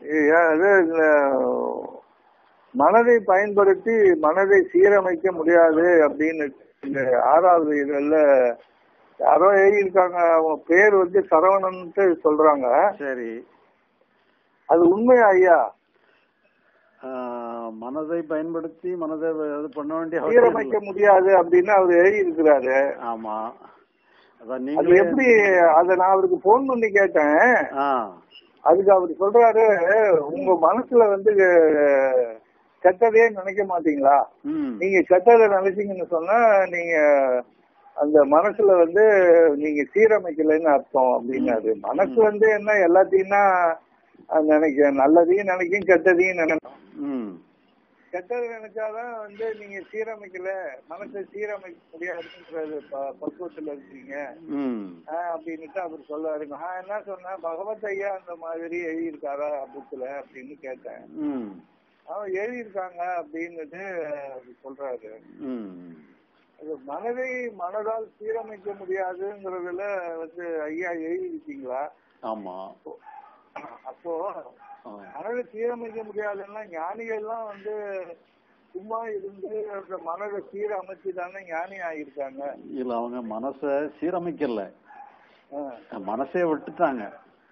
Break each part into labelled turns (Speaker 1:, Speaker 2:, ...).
Speaker 1: அது இந்த மனதை பயன்படுத்தி மனதை சீரமைக்க முடியாது அப்படின்னு இந்த ஆறாவது இதுல யாரோ எழுதியிருக்காங்க அவங்க பேர் வந்து சரவணன்ட்டு சொல்றாங்க
Speaker 2: சரி
Speaker 1: அது உண்மையா ஐயா
Speaker 2: ஆஹ், மனதை பயன்படுத்தி மனதை இது பண்ண வேண்டிய அவசியம்
Speaker 1: சீரமைக்க
Speaker 2: இல்லை.
Speaker 1: முடியாது அப்படின்னு அவர் எழுதியிருக்கிறாரு
Speaker 2: ஆமா அதான்
Speaker 1: அது
Speaker 2: நீங்க
Speaker 1: எப்படி அதை நான் அவருக்கு போன் பண்ணி கேட்டேன்
Speaker 2: ஆ
Speaker 1: அதுக்கு அவர் சொல்றாரு உங்க மனசுல வந்து அஹ், கெட்டதே நினைக்க மாட்டீங்களா
Speaker 2: ம்
Speaker 1: நீங்க கெட்டதை நினைச்சீங்கன்னு சொன்னா நீங்க அந்த மனசுல வந்து நீங்க சீரமைக்கலைன்னு அர்த்தம் அப்படின்னாரு மனசு வந்து என்ன எல்லாத்தையும் தான் அது நினைக்கும் நல்லதையும் நினைக்கும் கெட்டதையும் நினைக்கும்
Speaker 2: ம்
Speaker 1: கெட்டது நினைச்சாதான் வந்து நீங்க சீரமைக்கல மனசை சீரமைக்க முடியாதுன்றது ப- பக்குவத்துல இருக்கீங்க
Speaker 2: ம்
Speaker 1: ஆஹ் அப்படின்னுட்டு அவர் சொல்லாரு நான் என்ன சொன்னேன் பகவத் ஐயா அந்த மாதிரி எழுதியிருக்காரா புத்துல அப்படின்னு கேட்டேன்
Speaker 2: ம்
Speaker 1: அவன் எழுதியிருக்காங்க அப்படின்னுட்டு அவர் சொல்றாரு
Speaker 2: ம்
Speaker 1: அது மனதை மனதால் சீரமைக்க முடியாதுங்கிறதுல வந்து ஐயா எழுதியிருக்கீங்களா
Speaker 2: ஆமா
Speaker 1: அப்போ
Speaker 2: ஆ.
Speaker 1: மனதை சீரமைக்க முடியாதுன்னா ஞானிகள்லாம் வந்து சும்மா இருந்து அந்த மனதை சீரமைச்சு தானே ஞானி ஆகியிருக்காங்க
Speaker 2: இல்ல அவங்க மனசை சீரமைக்கல
Speaker 1: ஆ.
Speaker 2: மனசே விட்டுட்டாங்க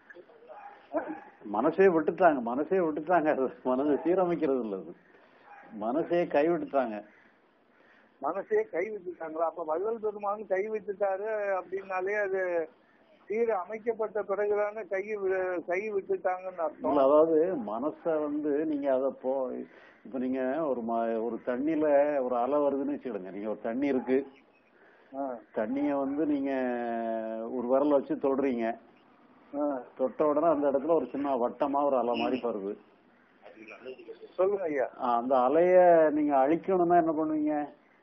Speaker 2: மனசே விட்டுட்டாங்க மனசே விட்டுட்டாங்க அது மனசை சீரமைக்கிறது இல்ல அது மனசே கைவிட்டுட்டாங்க
Speaker 1: மனசே கை விட்டுட்டாங்களா அப்ப வள்ளல் பெருமான் கை விட்டுட்டாரு அப்படின்னாலே அது சீர அமைக்கப்பட்ட பிறகுதானே கை வி- கை விட்டுட்டாங்கன்னு
Speaker 2: இல்ல
Speaker 1: அர்த்தம்
Speaker 2: அதாவது மனச வந்து நீங்க அத போ இப்ப நீங்க ஒரு ம- ஒரு தண்ணியில ஒரு அலை வருதுன்னு வச்சுக்கிடுங்க நீங்க ஒரு தண்ணி இருக்கு
Speaker 1: ஆ,
Speaker 2: தண்ணிய வந்து நீங்க ஒரு விரல வச்சு தொடுறீங்க
Speaker 1: ஆ.
Speaker 2: தொட்ட உடனே அந்த இடத்துல ஒரு சின்ன வட்டமா ஒரு அலை மாதிரி வருது
Speaker 1: சொல்லுங்க ஐயா
Speaker 2: ஆ, அந்த அலைய நீங்க அழிக்கணும்னா என்ன பண்ணுவீங்க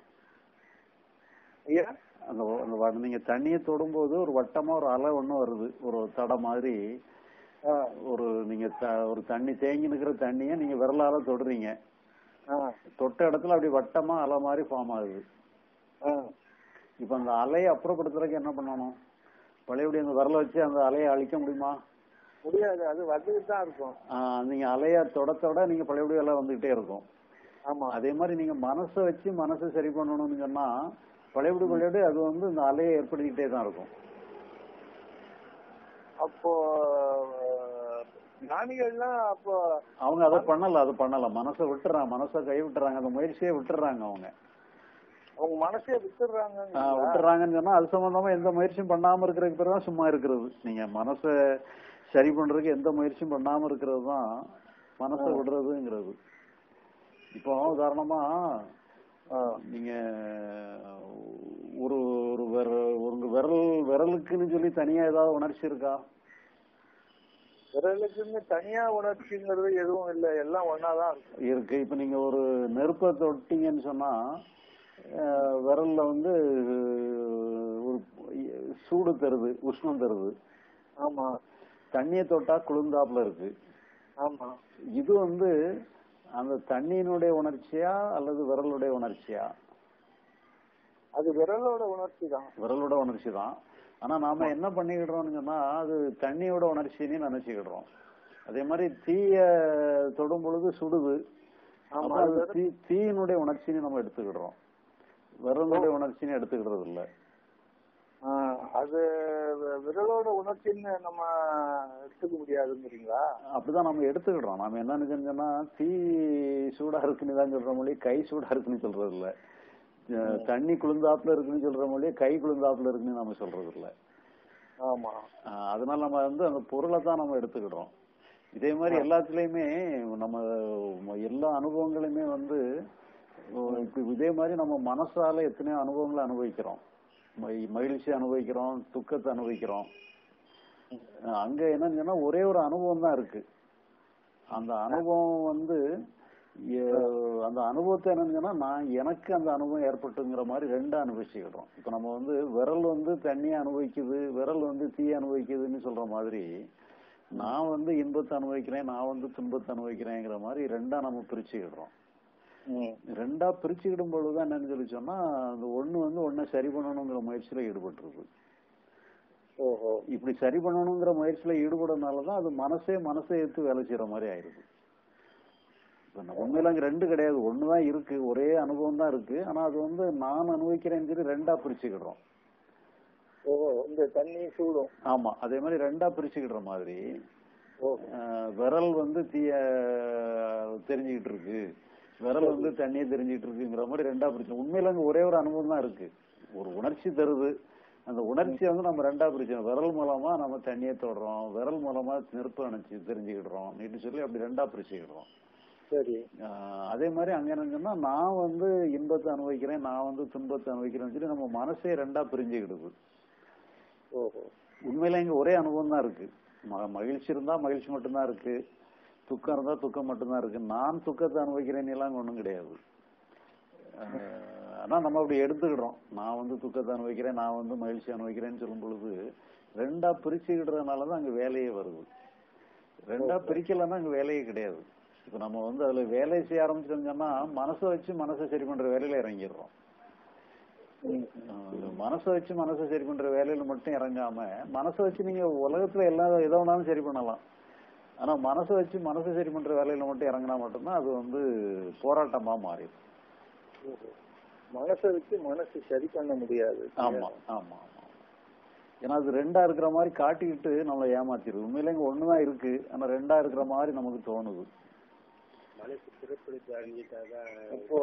Speaker 1: ஐயா
Speaker 2: அந்த ஒ- அந்த வ- நீங்க தண்ணியை தொடும்போது ஒரு வட்டமா ஒரு அலை ஒண்ணு வருது ஒரு தடை மாதிரி
Speaker 1: ஆ,
Speaker 2: ஒரு நீங்க த- ஒரு தண்ணி தேங்கி நிக்கிற தண்ணிய நீங்க விரலால தொடுறீங்க
Speaker 1: ஆ,
Speaker 2: தொட்ட இடத்துல அப்படி வட்டமா அலை மாதிரி ஃபார்ம் ஆகுது
Speaker 1: ஆ.
Speaker 2: இப்ப அந்த அலையை அப்புறப்படுத்துறதுக்கு என்ன பண்ணணும் பழையபடி அந்த விரல வச்சு அந்த அலையை அழிக்க முடியுமா
Speaker 1: முடியாது அது வந்துட்டு தான் இருக்கும்
Speaker 2: ஆஹ் நீங்க அலைய தொட தொட நீங்க பழையபடி எல்லாம் வந்துகிட்டே இருக்கும்
Speaker 1: ஆமா
Speaker 2: அதே மாதிரி நீங்க மனசை வச்சு மனசை சரி பண்ணணும்னு சொன்னா பழையபடி பழையபடி அது வந்து இந்த அலையை ஏற்படுத்திக்கிட்டே தான் இருக்கும்
Speaker 1: அப்போ ஞானிகள்லாம் அப்போ
Speaker 2: அவங்க அதை பண்ணல அது பண்ணல மனசை விட்டுறாங்க மனசை கை விட்டுறாங்க அந்த முயற்சியே விட்டுறாங்க அவங்க
Speaker 1: அவங்க மனசே விட்டுடுறாங்க
Speaker 2: ஆஹ் விட்டுறாங்கன்னு சொன்னா அது சம்பந்தமா எந்த முயற்சியும் பண்ணாம இருக்கிறதுக்கு பேர் தான் சும்மா இருக்கிறது நீங்க மனசை சரி பண்றதுக்கு எந்த முயற்சியும் பண்ணாம இருக்கிறது தான் மனசை விடுறதுங்கிறது இப்போ உதாரணமா நீங்க ஒரு ஒரு விர ஒரு விரல் விரலுக்குன்னு சொல்லி தனியா ஏதாவது உணர்ச்சி இருக்கா
Speaker 1: விரலுக்குன்னு தனியா உணர்ச்சிங்கிறது எதுவும் இல்லை எல்லாம் ஒன்னாதான் இருக்கும்
Speaker 2: இருக்கு இப்ப நீங்க ஒரு நெருப்பை தொட்டீங்கன்னு சொன்னா அஹ், விரல்ல வந்து ஒரு சூடு தருது உஷ்ணம் தருது
Speaker 1: ஆமா
Speaker 2: தண்ணியை தொட்டா குளிர்ந்தாப்புல இருக்கு
Speaker 1: ஆமா
Speaker 2: இது வந்து அந்த தண்ணியினுடைய உணர்ச்சியா அல்லது விரலுடைய உணர்ச்சியா
Speaker 1: அது விரலோட உணர்ச்சி தான்
Speaker 2: விரலோட உணர்ச்சி தான் ஆனா நாம என்ன பண்ணிக்கிடுறோம்னு சொன்னா அது தண்ணியோட உணர்ச்சின்னு நினைச்சுக்கிடுறோம் அதே மாதிரி தீய தொடும் பொழுது சுடுது
Speaker 1: ஆமா
Speaker 2: அப்ப அது தீ தீயினுடைய உணர்ச்சின்னு நம்ம எடுத்துக்கிடுறோம் விரலுடைய உணர்ச்சின்னு எடுத்துக்கிடுறது இல்ல
Speaker 1: ஆ, அது வி- விரலோட உணர்ச்சின்னு நம்ம எடுத்துக்க முடியாதுங்கிறீங்களா
Speaker 2: அப்படிதான் நம்ம எடுத்துக்கிடுறோம் நாம என்ன நினைச்சோம்னா தீ சூடா இருக்குன்னு தான் சொல்ற மொழி கை சூடா இருக்குன்னு சொல்றது இல்ல அஹ் தண்ணி குளிர்ந்தாப்புல இருக்குன்னு சொல்ற மொழி கை குளிர்ந்தாப்புல இருக்குன்னு நம்ம சொல்றது இல்ல
Speaker 1: ஆமா
Speaker 2: ஆஹ் அதனால நம்ம வந்து அந்த பொருளை தான் நம்ம எடுத்துக்கிடுறோம் இதே மாதிரி எல்லாத்துலயுமே நம்ம எல்லா அனுபவங்களுமே வந்து அஹ் இப்படி இதே மாதிரி நம்ம மனசால எத்தனையோ அனுபவங்களை அனுபவிக்கிறோம் மகி- மகிழ்ச்சி அனுபவிக்கிறோம் துக்கத்தை அனுபவிக்கிறோம் அஹ் அங்க என்னன்னு சொன்னா ஒரே ஒரு அனுபவம் தான் இருக்கு அந்த அனுபவம் வந்து எ- அந்த அனுபவத்தை என்னன்னு சொன்னா நான் எனக்கு அந்த அனுபவம் ஏற்பட்டுங்கிற மாதிரி ரெண்டா அனுபவிச்சுக்கிட்டோம் இப்ப நம்ம வந்து விரல் வந்து தண்ணியை அனுபவிக்குது விரல் வந்து தீ அனுபவிக்குதுன்னு சொல்ற மாதிரி நான் வந்து இன்பத்தை அனுபவிக்கிறேன் நான் வந்து துன்பத்தை அனுபவிக்கிறேங்கிற மாதிரி ரெண்டா நம்ம பிரிச்சுக்கிடுறோம்
Speaker 1: ம்.
Speaker 2: ரெண்டா பிரிச்சுக்கிடும் பொழுதுதான் என்னன்னு சொல்லி சொன்னா அந்த ஒண்ணு வந்து ஒண்ணை சரி பண்ணணுங்கிற முயற்சியில ஈடுபட்டுருது
Speaker 1: ஓஹோ
Speaker 2: இப்படி சரி பண்ணணுங்கிற முயற்சியில ஈடுபடுறதுனால தான் அது மனசே மனசை எடுத்து வேலை செய்யற மாதிரி ஆயிருது இப்ப நம்ம உண்மையில அங்க ரெண்டு கிடையாது ஒண்ணுதான் இருக்கு ஒரே அனுபவம் தான் இருக்கு ஆனா அது வந்து நான் அனுபவிக்கிறேன்னு சொல்லி ரெண்டா பிரிச்சுக்கிடுறோம்
Speaker 1: ஓஹோ இந்த தண்ணி சூடும்
Speaker 2: ஆமா அதே மாதிரி ரெண்டா பிரிச்சுக்கிடுற மாதிரி
Speaker 1: ஓஹோ
Speaker 2: ஆஹ், விரல் வந்து தீய தெரிஞ்சுக்கிட்டு இருக்கு விரல் வந்து தண்ணியை தெரிஞ்சுக்கிட்டு இருக்குங்கிற மாதிரி ரெண்டா பிரிச்சு உண்மையில அங்க ஒரே ஒரு அனுபவம் தான் இருக்கு ஒரு உணர்ச்சி தருது அந்த உணர்ச்சியை வந்து நம்ம ரெண்டா பிரிச்சோம் விரல் மூலமா நம்ம தண்ணியை தொடுறோம் விரல் மூலமா நெருப்பு அணைச்சு தெரிஞ்சுக்கிடுறோம் நீட்டு சொல்லி அப்படி ரெண்டா பிரிச்சுக்கிடுறோம்
Speaker 1: சரி
Speaker 2: ஆஹ், அதே மாதிரி அங்க என்னங்கன்னா நான் வந்து இன்பத்தை அனுபவிக்கிறேன் நான் வந்து துன்பத்தை அனுபவிக்கிறேன்னு சொல்லி நம்ம மனசே ரெண்டா பிரிஞ்சுக்கிடுது
Speaker 1: ஓஹோ
Speaker 2: உண்மையில இங்க ஒரே அனுபவம் தான் இருக்கு ம- மகிழ்ச்சி இருந்தா மகிழ்ச்சி மட்டும்தான் இருக்கு துக்கம் இருந்தா துக்கம் மட்டும்தான் இருக்கு நான் துக்கத்தை அனுபவிக்கிறேன்னு எல்லாம் ஒண்ணும் கிடையாது அஹ் ஆனா நம்ம அப்படி எடுத்துக்கிடுறோம் நான் வந்து துக்கத்தை அனுபவிக்கிறேன் நான் வந்து மகிழ்ச்சி அனுபவிக்கிறேன்னு சொல்லும் பொழுது ரெண்டா பிரிச்சுக்கிடுறதுனாலதான் அங்க வேலையே வருது ரெண்டா பிரிக்கலன்னா அங்க வேலையே கிடையாது இப்ப நம்ம வந்து அதுல வேலை செய்ய ஆரம்பிச்சிட்டோம்னா மனசை வச்சு மனசை சரி பண்ற வேலையில இறங்கிடுறோம் அஹ் மனசை வச்சு மனசை சரி பண்ற வேலையில மட்டும் இறங்காம மனசை வச்சு நீங்க உலகத்துல எல்லா எதை வேணாலும் சரி பண்ணலாம் ஆனா மனசை வச்சு மனசை சரி பண்ற வேலையில மட்டும் இறங்கினா மட்டும்தான் அது வந்து போராட்டமா மாறிடும்
Speaker 1: ஓஹோ. மனசை வச்சு மனசு சரி பண்ண முடியாது
Speaker 2: ஆமா ஆமா ஆமா ஏன்னா அது ரெண்டா இருக்கிற மாதிரி காட்டிக்கிட்டு நம்மளை ஏமாத்திடுது உண்மையில இங்க ஒண்ணுதான் இருக்கு ஆனா ரெண்டா இருக்கிற மாதிரி நமக்கு தோணுது
Speaker 1: மனசு பிறப்பிடித்து அறிஞ்சிட்டாதான் இப்போ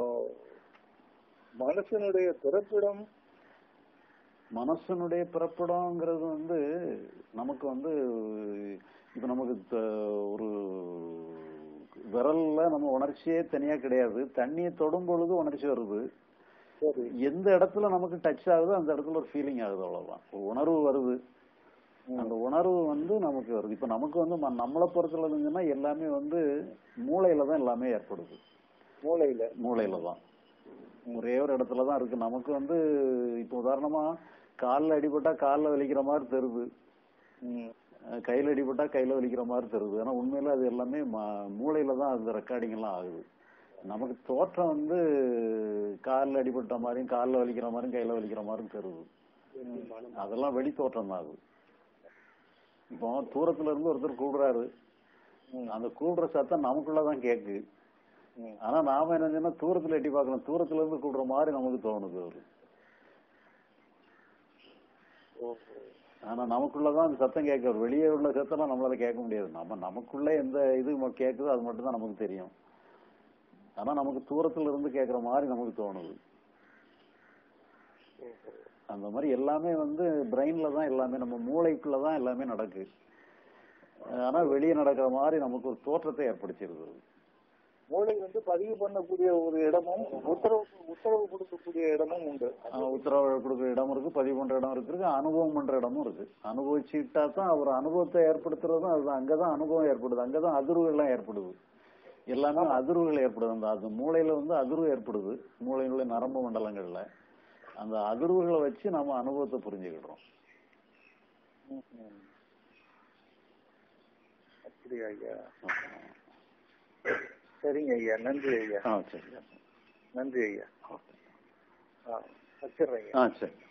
Speaker 1: மனசனுடைய பிறப்பிடம்
Speaker 2: மனசனுடைய பிறப்பிடங்கிறது வந்து நமக்கு வந்து இப்ப நமக்கு த- ஒரு விரல்ல நம்ம உணர்ச்சியே தனியா கிடையாது தண்ணியை தொடும் பொழுது உணர்ச்சி வருது
Speaker 1: சரி
Speaker 2: எந்த இடத்துல நமக்கு டச் ஆகுதோ அந்த இடத்துல ஒரு ஃபீலிங் ஆகுது அவ்வளவுதான் ஒரு உணர்வு வருது அந்த உணர்வு வந்து நமக்கு வருது இப்ப நமக்கு வந்து ம- நம்மளை பொறுத்தல இருந்துச்சுன்னா எல்லாமே வந்து மூளையில தான் எல்லாமே ஏற்படுது
Speaker 1: மூளையில
Speaker 2: மூளையில தான் ஒரே ஒரு இடத்துல தான் இருக்கு நமக்கு வந்து இப்போ உதாரணமா கால்ல அடிபட்டா கால்ல வலிக்கிற மாதிரி தருது
Speaker 1: ம்.
Speaker 2: அஹ் கையில அடிபட்டா கையில வலிக்கிற மாதிரி தருது ஆனா உண்மையில அது எல்லாமே ம- மூளையில தான் அந்த ரெக்கார்டிங் எல்லாம் ஆகுது நமக்கு தோற்றம் வந்து கால்ல அடிபட்ட மாதிரியும் கால்ல வலிக்கிற மாதிரியும் கையில வலிக்கிற மாதிரியும் தருது அதெல்லாம் வெளி தோற்றம் தான் அது இப்போ தூரத்துல இருந்து ஒருத்தர் கூடுறாரு
Speaker 1: ம்.
Speaker 2: அந்த கூடுற சத்தம் நமக்குள்ளதான் கேக்கு
Speaker 1: ம்.
Speaker 2: ஆனா நாம என்ன செய்யணும், தூரத்துல எட்டி பார்க்கணும் தூரத்துல இருந்து கூடுற மாதிரி நமக்கு தோணுது அவரு
Speaker 1: ஓஹோ.
Speaker 2: ஆனா நமக்குள்ளதான் அந்த சத்தம் கேட்க வெளியே உள்ள சத்தம்லாம் நம்மளால கேட்க முடியாது நம்ம நமக்குள்ள எந்த இது ம- கேக்குதோ அது மட்டும் தான் நமக்கு தெரியும் ஆனா நமக்கு தூரத்துல இருந்து கேக்குற மாதிரி நமக்கு தோணுது
Speaker 1: ஓஹோ.
Speaker 2: அந்த மாதிரி எல்லாமே வந்து பிரெயின்ல தான் எல்லாமே நம்ம மூளைக்குள்ள தான் எல்லாமே நடக்கு ஆனா வெளியே நடக்கிற மாதிரி நமக்கு ஒரு தோற்றத்தை ஏற்படுத்திடுது
Speaker 1: மூளை வந்து பதிவு பண்ணக்கூடிய ஒரு இடமும் உத்தரவு உத்தரவு கொடுக்கக்கூடிய இடமும் உண்டு
Speaker 2: ஆஹ் உத்தரவு கொடுக்குற இடம் இருக்கு பதிவு பண்ற இடம் இருக்கு அனுபவம் பண்ற இடமும் இருக்கு அனுபவிச்சுட்டா தான் ஒரு அனுபவத்தை ஏற்படுத்துறதும் அதுதான் அங்கதான் அனுபவம் ஏற்படுது அங்கதான் அதிர்வுகள் எல்லாம் ஏற்படுது எல்லாமே அதிர்வுகள் ஏற்படுது அந்த அது மூளையில வந்து அதிர்வு ஏற்படுது மூளையினுள்ள நரம்பு மண்டலங்கள்ல அந்த அதிர்வுகளை வச்சு நம்ம அனுபவத்தை புரிஞ்சுக்கிடுறோம்
Speaker 1: ம்ஹும். அப்படியா ஐயா சரிங்க ஐயா நன்றி ஐயா
Speaker 2: ஆ சரி
Speaker 1: நன்றி ஐயா
Speaker 2: ஓகே
Speaker 1: ஆ வச்சிடுறேங்க
Speaker 2: ஆ சரி